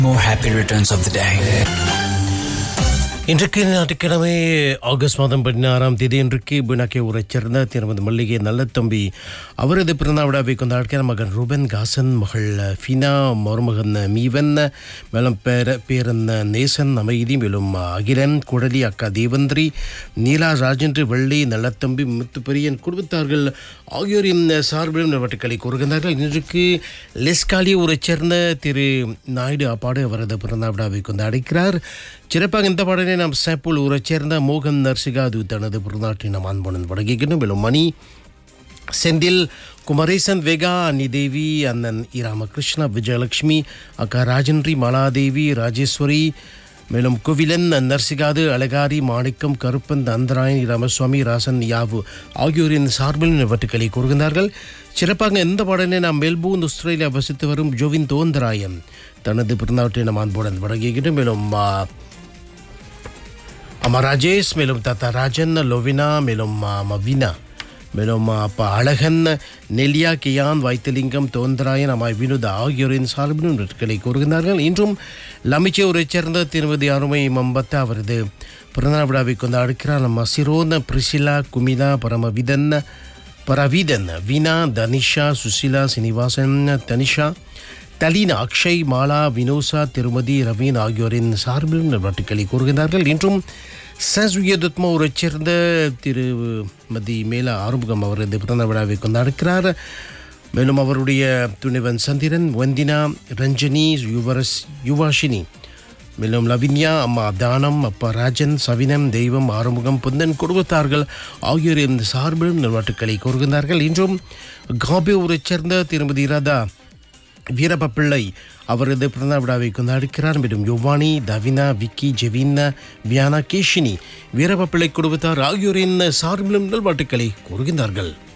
More happy returns of the day. இன்றைக்கு ஞாயிற்றுக்கிழமை August மாதம் பதினாறாம் தேதி இன்றைக்கு பினாக்கே ஊரைச் சேர்ந்த திருமதி மல்லிகை நல்லத்தம்பி அவரது பிறந்த விழாவை கொண்டாடுகிற மகன் ரூபன் காசன் மகள் ஃபினா மருமகன் மீவன் மேலும் பேர பேரன் நேசன் அமைதி மேலும் அகிலன் குடலி அக்கா தேவந்திரி நீலா ராஜேந்திர வெள்ளி நல்லத்தம்பி முத்துப்பெரியன் குடும்பத்தார்கள் ஆகியோரின் சார்பிலும் நிலவட்டுக்களை கூறுகின்றார்கள் இன்றைக்கு லெஸ்காலி ஊரைச் சேர்ந்த திரு நாயுடு அப்பாடு அவரது பிறந்த விழாவை கொண்டாடுகிறார் சிறப்பாக இந்த பாடலை நாம் சேப்பூல் ஊரைச் சேர்ந்த மோகன் நர்சிகாது தனது பிறநாட்டை நாம் அன்புடன் வழங்குகின்றோம் மேலும் மணி செந்தில் குமரேசன் வெகா அன்னிதேவி அண்ணன் இ ராமகிருஷ்ணா விஜயலட்சுமி அக்கா ராஜேந்திரி மாலாதேவி ராஜேஸ்வரி மேலும் குவிலன் நர்சிகாது அழகாரி மாணிக்கம் கருப்பன் அந்தராயன் ராமசுவாமி ராசன் யாவு ஆகியோரின் சார்பில் நிவட்டுக்களை கூறுகின்றார்கள் சிறப்பாக எந்த பாடலை நாம் மெல்பூன் ஆஸ்திரேலியா வசித்து வரும் ஜோவின் தோந்தராயன் தனது பிறந்தவற்றை நாம் அன்புடன் வழங்குகின்றோம் மேலும் ஆ, அம்மா ராஜேஷ் மேலும் தாத்தா ராஜன் லோவினா மேலும் அம்மா வீணா மேலும் அப்பா அழகன் நெல்லியா கியான் வைத்திலிங்கம் தோந்தராயன் அம்மா வினுதா ஆகியோரின் சார்பிலும் நட்களை கூறுகின்றார்கள் இன்றும் லமிச்சூரைச் சேர்ந்த திருமதி அருமை மம்பத்த அவரது பிறந்தநாள் விழாவை கொண்டாடுக்கிறார் நம்ம சிரோன் பிரிசிலா குமிலா பரமவிதன் பரவீதன் வீணா தனிஷா சுசிலா சீனிவாசன் தனிஷா தலீனா அக்ஷய் மாலா வினோசா திருமதி ரவீன் ஆகியோரின் சார்பிலும் நல்வாழ்த்துக்களை கூறுகின்றார்கள் இன்றும் சசுயதுத்மா ஊரைச் சேர்ந்த திருமதி மேலா ஆறுமுகம் அவரது பிறந்த விழாவை கொண்டாடுக்கிறார் மேலும் அவருடைய துணிவன் சந்திரன் வந்தினா ரஞ்சனி யுவரஸ் யுவாஷினி மேலும் லவின்யா அம்மா தானம் அப்பா ராஜன் சவினம் தெய்வம் ஆறுமுகம் புந்தன் குடும்பத்தார்கள் ஆகியோர் இந்த சார்பிலும் நல்வாழ்த்துக்களை கூறுகின்றார்கள் இன்றும் காபே ஊரைச் சேர்ந்த திருமதி ராதா வீரப்ப பிள்ளை அவரது பிறந்த விழாவை கொண்டாடுக்கிறார் மேலும் யுவானி தவினா விக்கி ஜெவினா வியானா கேஷினி வீரப்ப பிள்ளை குடும்பத்தார் ஆகியோரின் சார்பிலும் நல்வாழ்த்துக்களை கூறுகின்றார்கள்